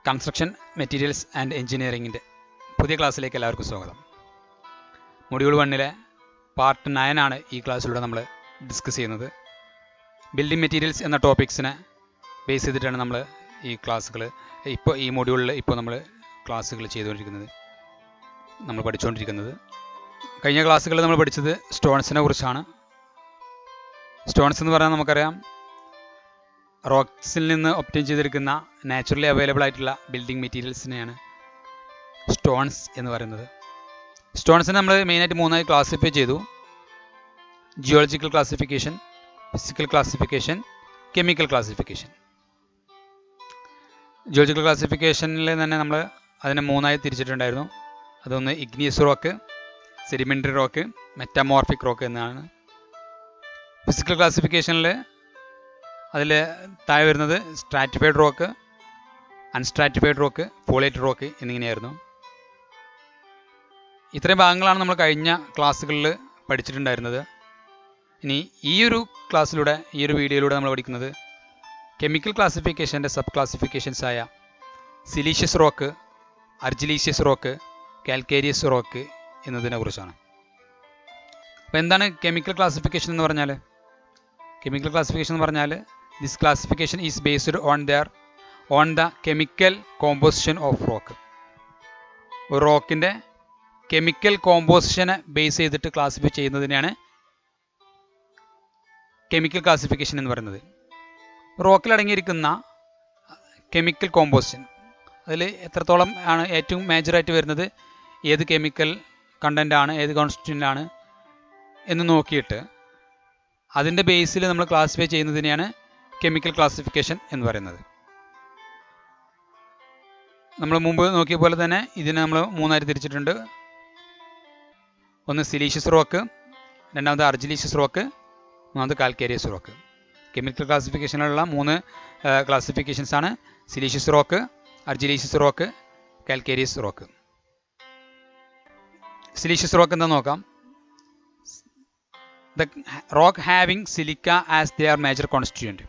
Construction materials and എഞ്ചിനീയറിംഗിൻ്റെ പുതിയ ക്ലാസ്സിലേക്ക് എല്ലാവർക്കും സ്വാഗതം മൊഡ്യൂൾ വണ്ണിലെ പാർട്ട് നയൻ ആണ് ഈ ക്ലാസ്സിലൂടെ നമ്മൾ ഡിസ്കസ് ചെയ്യുന്നത് ബിൽഡിംഗ് മെറ്റീരിയൽസ് എന്ന ടോപ്പിക്സിനെ ബേസ് ചെയ്തിട്ടാണ് നമ്മൾ ഈ ക്ലാസ്സുകൾ ഇപ്പോൾ ഈ മൊഡ്യൂളിൽ ഇപ്പോൾ നമ്മൾ ക്ലാസ്സുകൾ ചെയ്തുകൊണ്ടിരിക്കുന്നത് നമ്മൾ പഠിച്ചുകൊണ്ടിരിക്കുന്നത് കഴിഞ്ഞ ക്ലാസ്സുകളിൽ നമ്മൾ പഠിച്ചത് സ്റ്റോൺസിനെ കുറിച്ചാണ് സ്റ്റോൺസ് എന്ന് പറഞ്ഞാൽ നമുക്കറിയാം റോക്സിൽ നിന്ന് ഒപ്റ്റൈൻ ചെയ്തെടുക്കുന്ന നാച്ചുറലി അവൈലബിൾ ആയിട്ടുള്ള ബിൽഡിംഗ് മെറ്റീരിയൽസിനെയാണ് സ്റ്റോൺസ് എന്ന് പറയുന്നത് സ്റ്റോൺസിനെ നമ്മൾ മെയിനായിട്ട് മൂന്നായി ക്ലാസിഫൈ ചെയ്തു geological classification physical classification chemical classification geological ക്ലാസിഫിക്കേഷനിൽ തന്നെ നമ്മൾ അതിനെ മൂന്നായി തിരിച്ചിട്ടുണ്ടായിരുന്നു അതൊന്ന് igneous rock sedimentary rock metamorphic rock എന്നാണ് ഫിസിക്കൽ ക്ലാസിഫിക്കേഷനിൽ അതിൽ താഴെ വരുന്നത് stratified rock unstratified rock foliated rock എന്നിങ്ങനെയായിരുന്നു ഇത്രയും ഭാഗങ്ങളാണ് നമ്മൾ കഴിഞ്ഞ ക്ലാസ്സുകളിൽ പഠിച്ചിട്ടുണ്ടായിരുന്നത് ഇനി ഈ ഒരു ക്ലാസ്സിലൂടെ ഈ ഒരു വീഡിയോയിലൂടെ നമ്മൾ പഠിക്കുന്നത് കെമിക്കൽ ക്ലാസിഫിക്കേഷൻ്റെ സബ് ക്ലാസിഫിക്കേഷൻസ് ആയ siliceous rock argillaceous rock calcareous rock എന്നതിനെ കുറിച്ചാണ് അപ്പോൾ എന്താണ് കെമിക്കൽ ക്ലാസിഫിക്കേഷൻ എന്ന് പറഞ്ഞാൽ കെമിക്കൽ ക്ലാസിഫിക്കേഷൻ എന്ന് പറഞ്ഞാൽ this classification is based on their on the chemical composition of rock ഒരു റോക്കിൻ്റെ കെമിക്കൽ കോമ്പോസിഷനെ ബേസ് ചെയ്തിട്ട് ക്ലാസിഫൈ ചെയ്യുന്നതിനെയാണ് കെമിക്കൽ ക്ലാസിഫിക്കേഷൻ എന്ന് പറയുന്നത് റോക്കിൽ അടങ്ങിയിരിക്കുന്ന കെമിക്കൽ കോമ്പോസിഷൻ അതിൽ എത്രത്തോളം ആണ് ഏറ്റവും മേജറായിട്ട് വരുന്നത് ഏത് കെമിക്കൽ കണ്ടൻ്റ് ആണ് ഏത് കോൺസ്റ്റിറ്റ്യൂൻ്റ് ആണ് എന്ന് നോക്കിയിട്ട് അതിൻ്റെ ബേസിൽ നമ്മൾ ക്ലാസിഫൈ ചെയ്യുന്നതിനെയാണ് കെമിക്കൽ ക്ലാസിഫിക്കേഷൻ എന്ന് പറയുന്നത് നമ്മൾ മുമ്പ് നോക്കിയ പോലെ തന്നെ ഇതിനെ നമ്മൾ മൂന്നായിട്ട് തിരിച്ചിട്ടുണ്ട് ഒന്ന് സിലീഷ്യസ് റോക്ക് രണ്ടാമത് അർജിലീഷ്യസ് റോക്ക് മൂന്നാമത് കാൽക്കേരിയസ് റോക്ക് കെമിക്കൽ ക്ലാസിഫിക്കേഷനിലുള്ള മൂന്ന് ക്ലാസിഫിക്കേഷൻസ് ആണ് siliceous rock argillaceous rock calcareous rock siliceous rock എന്താ നോക്കാം the rock having silica as their major constituent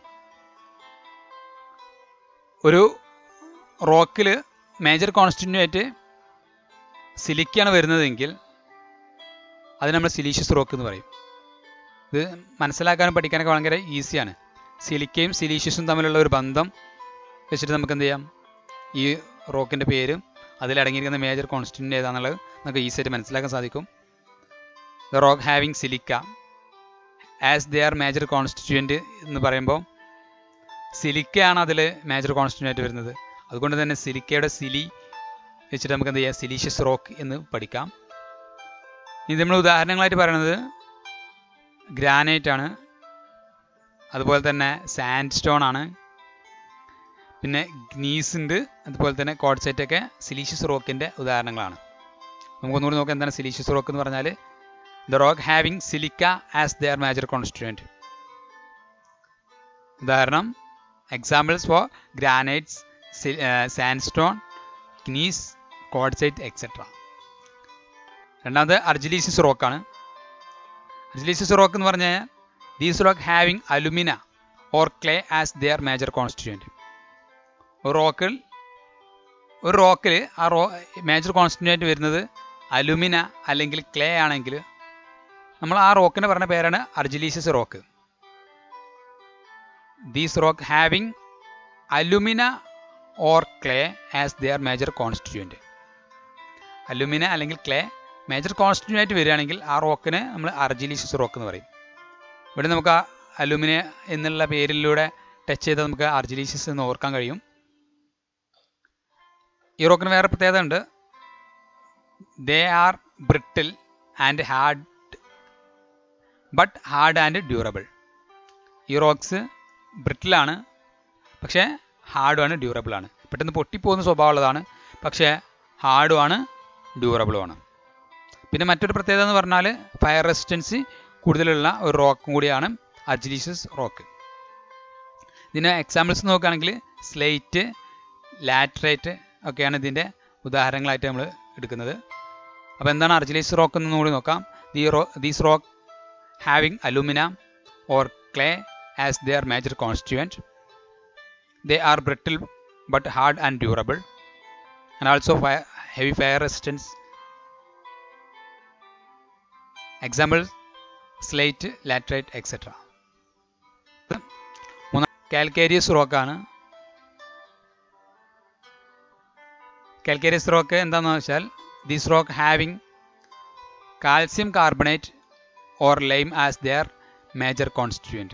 ഒരു റോക്കിൽ മേജർ കോൺസ്റ്റിറ്റ്യൂൻ്റ് ആയിട്ട് സിലിക്കാണ് വരുന്നതെങ്കിൽ അത് നമ്മൾ സിലീഷ്യസ് റോക്ക് എന്ന് പറയും ഇത് മനസ്സിലാക്കാനും പഠിക്കാനൊക്കെ ഭയങ്കര ഈസിയാണ് സിലിക്കയും സിലീഷ്യസും തമ്മിലുള്ള ഒരു ബന്ധം വെച്ചിട്ട് നമുക്ക് എന്ത് ചെയ്യാം ഈ റോക്കിൻ്റെ പേരും അതിലടങ്ങിയിരിക്കുന്ന മേജർ കോൺസ്റ്റിറ്റ്യൂൻ്റ് ഏതാണെന്നുള്ളത് നമുക്ക് ഈസിയായിട്ട് മനസ്സിലാക്കാൻ സാധിക്കും the rock having silica as their major constituent എന്ന് പറയുമ്പോൾ സിലിക്കയാണ് അതിൽ മേജർ കോൺസ്റ്റിറ്റ്യൂൻ്റ് ആയിട്ട് വരുന്നത് അതുകൊണ്ട് തന്നെ സിലിക്കയുടെ സിലി വെച്ചിട്ട് നമുക്ക് എന്ത് ചെയ്യാം സിലീഷ്യസ് റോക്ക് എന്ന് പഠിക്കാം ഇത് നമ്മൾ ഉദാഹരണങ്ങളായിട്ട് പറയുന്നത് ഗ്രാനൈറ്റ് ആണ് അതുപോലെ തന്നെ സാൻഡ് സ്റ്റോൺ ആണ് പിന്നെ ഗ്നീസ് ഉണ്ട് അതുപോലെ തന്നെ കോഡ്സൈറ്റ് ഒക്കെ സിലീഷ്യസ് റോക്കിൻ്റെ ഉദാഹരണങ്ങളാണ് നമുക്കൊന്നുകൂടി നോക്കാം എന്താണ് സിലീഷ്യസ് റോക്ക് എന്ന് പറഞ്ഞാൽ the rock having silica as their major constituent. ഉദാഹരണം examples for granites sandstone gneiss quartzite etcetera രണ്ടാമത് അർജിലീസിസ് റോക്കാണ് അർജിലീസിസ് റോക്ക് എന്ന് പറഞ്ഞാൽ these rock having alumina or clay as their major constituent ഒരു റോക്കിൽ ഒരു റോക്കിൽ ആ റോ മേജർ കോൺസ്റ്റിറ്റ്യൂൻ്റ് വരുന്നത് അലുമിന അല്ലെങ്കിൽ ക്ലേ ആണെങ്കിൽ നമ്മൾ ആ റോക്കിന് പറഞ്ഞ പേരാണ് argillaceous rock these rock having alumina or clay as their major constituent alumina അല്ലെങ്കിൽ ക്ലേ മേജർ കോൺസ്റ്റിറ്റ്യൂൻ്റ് ആയിട്ട് വരികയാണെങ്കിൽ ആ റോക്കിന് നമ്മൾ അർജിലീഷ്യസ് റോക്ക് എന്ന് പറയും ഇവിടെ നമുക്ക് ആ അലുമിന എന്നുള്ള പേരിലൂടെ ടച്ച് ചെയ്താൽ നമുക്ക് അർജിലീഷ്യസ് എന്ന് ഓർക്കാൻ കഴിയും ഈ റോക്കിന് വേറെ പ്രത്യേകത ഉണ്ട് they are brittle and hard but hard and durable ഈ റോക്സ് ബ്രിട്ടിലാണ് പക്ഷേ ഹാർഡുമാണ് ഡ്യൂറബിൾ ആണ് പെട്ടെന്ന് പൊട്ടിപ്പോകുന്ന സ്വഭാവമുള്ളതാണ് പക്ഷേ ഹാർഡുമാണ് ഡ്യൂറബിളുമാണ് പിന്നെ മറ്റൊരു പ്രത്യേകത എന്ന് പറഞ്ഞാൽ ഫയർ റെസിസ്റ്റൻസ് കൂടുതലുള്ള ഒരു റോക്കും കൂടിയാണ് അർജിലീഷ്യസ് റോക്ക് ഇതിന് എക്സാമ്പിൾസ് നോക്കുകയാണെങ്കിൽ സ്ലേറ്റ് ലാറ്ററേറ്റ് ഒക്കെയാണ് ഇതിൻ്റെ ഉദാഹരണങ്ങളായിട്ട് നമ്മൾ എടുക്കുന്നത് അപ്പോൾ എന്താണ് അർജിലീസ് റോക്ക് എന്ന് കൂടി നോക്കാം ദി റോ these rock having alumina or clay as their major constituent. They are brittle but hard and durable. And also heavy fire resistance example slate laterite etcetera മൂന്നാം കാൽക്കേരിയസ് റോക്കാണ് കാൽക്കേരിയസ് റോക്ക് എന്താണെന്ന് വെച്ചാൽ this rock having calcium carbonate or lime as their major constituent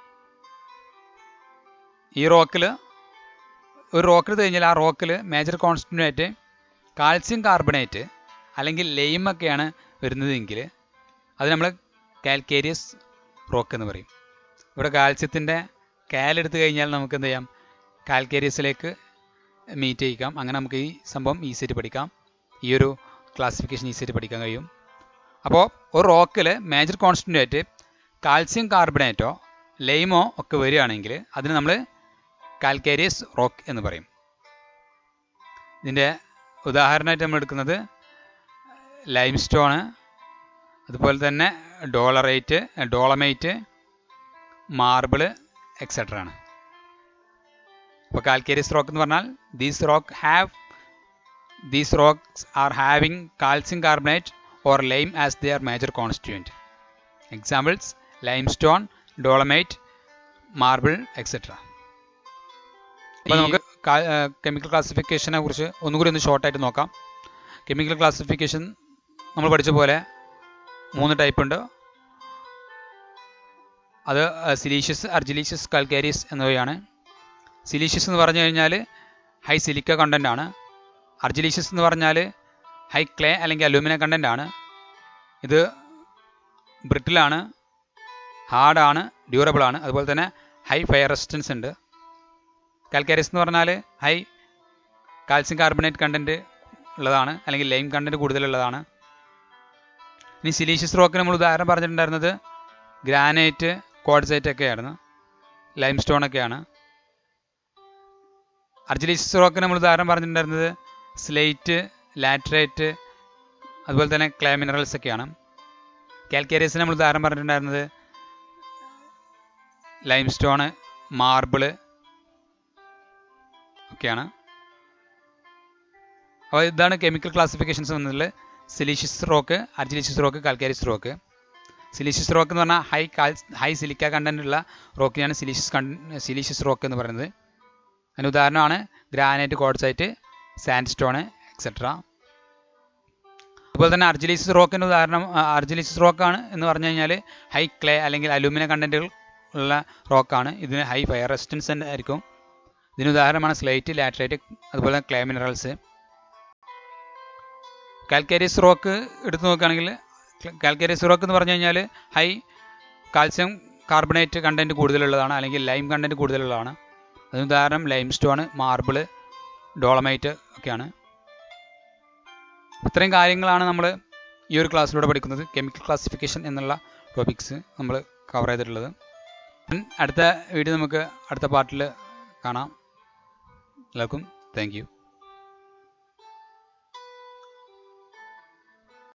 ഈ റോക്കിൽ ഒരു റോക്കിൽ കഴിഞ്ഞാൽ ആ റോക്കിൽ മേജർ കോൺസ്റ്റിറ്റ്യൂൻ്റ് കാൽസ്യം കാർബണേറ്റ് അല്ലെങ്കിൽ ലൈമൊക്കെയാണ് വരുന്നതെങ്കിൽ അത് നമ്മൾ കാൽക്കേരിയസ് റോക്ക് എന്ന് പറയും ഇവിടെ കാൽസ്യത്തിൻ്റെ കാലെടുത്ത് കഴിഞ്ഞാൽ നമുക്ക് എന്ത് ചെയ്യാം കാൽക്കേരിയസിലേക്ക് മീറ്റ് ചെയ്യിക്കാം അങ്ങനെ നമുക്ക് ഈ സംഭവം ഈസിയായിട്ട് പഠിക്കാം ഈ ഒരു ക്ലാസിഫിക്കേഷൻ ഈസിയായിട്ട് പഠിക്കാൻ കഴിയും അപ്പോൾ ഒരു റോക്കിൽ മേജർ കോൺസ്റ്റൻ്റ് ആയിട്ട് കാൽസ്യം കാർബണേറ്റോ ലൈമോ ഒക്കെ വരികയാണെങ്കിൽ അതിന് നമ്മൾ കാൽക്കേരിയസ് റോക്ക് എന്ന് പറയും ഇതിൻ്റെ ഉദാഹരണമായിട്ട് നമ്മൾ എടുക്കുന്നത് ലൈം സ്റ്റോണ് അതുപോലെ തന്നെ ഡോളറേറ്റ് ഡോളമൈറ്റ് മാർബിള് എക്സെട്ര ആണ് അപ്പോൾ കാൽക്കേരിയസ് റോക്ക് എന്ന് പറഞ്ഞാൽ these rock have these rocks are having calcium carbonate or lime as their major constituent examples limestone dolomite marble etcetera അപ്പോൾ നമുക്ക് കെമിക്കൽ ക്ലാസിഫിക്കേഷനെ കുറിച്ച് ഒന്നുകൂടി ഒന്ന് ഷോർട്ടായിട്ട് നോക്കാം കെമിക്കൽ ക്ലാസിഫിക്കേഷൻ നമ്മൾ പഠിച്ച പോലെ മൂന്ന് ടൈപ്പ് ഉണ്ട് അത് സിലീഷ്യസ് അർജിലീഷ്യസ് കൽക്കാരിയസ് എന്നിവയാണ് സിലീഷ്യസ് എന്ന് പറഞ്ഞു കഴിഞ്ഞാൽ ഹൈ സിലിക്ക കണ്ടൻ്റ് ആണ് അർജിലീഷ്യസ് എന്ന് പറഞ്ഞാൽ ഹൈ ക്ലേ അല്ലെങ്കിൽ അലൂമിനിയ കണ്ടൻ്റ് ആണ് ഇത് ബ്രിട്ടിലാണ് ഹാർഡാണ് ഡ്യൂറബിൾ ആണ് അതുപോലെ തന്നെ ഹൈ ഫയർ റെസിസ്റ്റൻസ് ഉണ്ട് കാൽക്കാരിയസ് എന്ന് പറഞ്ഞാൽ ഹൈ കാൽസ്യം കാർബണേറ്റ് കണ്ടൻറ്റ് ഉള്ളതാണ് അല്ലെങ്കിൽ ലൈം കണ്ടൻറ്റ് കൂടുതലുള്ളതാണ് ഇനി സിലീഷ്യസ് റോക്കിന് നമ്മൾ ഉദാഹരണം പറഞ്ഞിട്ടുണ്ടായിരുന്നത് ഗ്രാനൈറ്റ് ക്വാഡ്സൈറ്റ് ഒക്കെയായിരുന്നു ലൈം സ്റ്റോൺ ഒക്കെയാണ് അർജിലീഷ്യസ് റോക്കിന് നമ്മൾ ഉദാഹരണം പറഞ്ഞിട്ടുണ്ടായിരുന്നത് സ്ലേറ്റ് ലാറ്ററൈറ്റ് അതുപോലെ തന്നെ ക്ലേ മിനറൽസ് ഒക്കെയാണ് കാൽക്കേരിയസിന് നമ്മൾ ഉദാഹരണം പറഞ്ഞിട്ടുണ്ടായിരുന്നത് ലൈം സ്റ്റോണ് മാർബിള് ഒക്കെയാണ് അപ്പോൾ ഇതാണ് കെമിക്കൽ ക്ലാസിഫിക്കേഷൻസ് വന്നതിൽ siliceous rock argillaceous rock calcareous rock siliceous rock എന്ന് പറഞ്ഞാൽ ഹൈ കാൽ ഹൈ സിലിക്ക കണ്ടന്റ് ഉള്ള റോക്കിനെയാണ് സിലീഷ്യസ് കൺ സിലീഷ്യസ് റോക്ക് എന്ന് പറയുന്നത് അതിന് ഉദാഹരണമാണ് granite quartzite sandstone etcetera അതുപോലെ തന്നെ അർജിലീഷ്യസ് റോക്കിൻ്റെ ഉദാഹരണം അർജിലീഷ്യസ് റോക്കാണ് എന്ന് പറഞ്ഞു കഴിഞ്ഞാൽ ഹൈ ക്ലേ അല്ലെങ്കിൽ അലൂമിനിയം കണ്ടന്റുകൾ ഉള്ള റോക്കാണ് ഇതിന് ഹൈ ഫയർ റെസിസ്റ്റൻസ് ആയിരിക്കും ഇതിന് ഉദാഹരണമാണ് സ്ലേറ്റ് ലാറ്ററൈറ്റ് അതുപോലെ ക്ലേ മിനറൽസ് കാൽക്കേരിയസ് റോക്ക് എടുത്തു നോക്കുകയാണെങ്കിൽ കാൽക്കേരിയസ് റോക്ക് എന്ന് പറഞ്ഞു കഴിഞ്ഞാൽ ഹൈ കാൽസ്യം കാർബണേറ്റ് കണ്ടൻറ്റ് കൂടുതലുള്ളതാണ് അല്ലെങ്കിൽ ലൈം കണ്ടൻറ്റ് കൂടുതലുള്ളതാണ് അതിന് ഉദാഹരണം ലൈം സ്റ്റോൺ മാർബിള് ഡോളമൈറ്റ് ഒക്കെയാണ് ഇത്രയും കാര്യങ്ങളാണ് നമ്മൾ ഈ ഒരു ക്ലാസ്സിലൂടെ പഠിക്കുന്നത് കെമിക്കൽ ക്ലാസിഫിക്കേഷൻ എന്നുള്ള ടോപ്പിക്സ് നമ്മൾ കവർ ചെയ്തിട്ടുള്ളത് അടുത്ത വീഡിയോ നമുക്ക് അടുത്ത പാർട്ടിൽ കാണാം എല്ലാവർക്കും താങ്ക് യു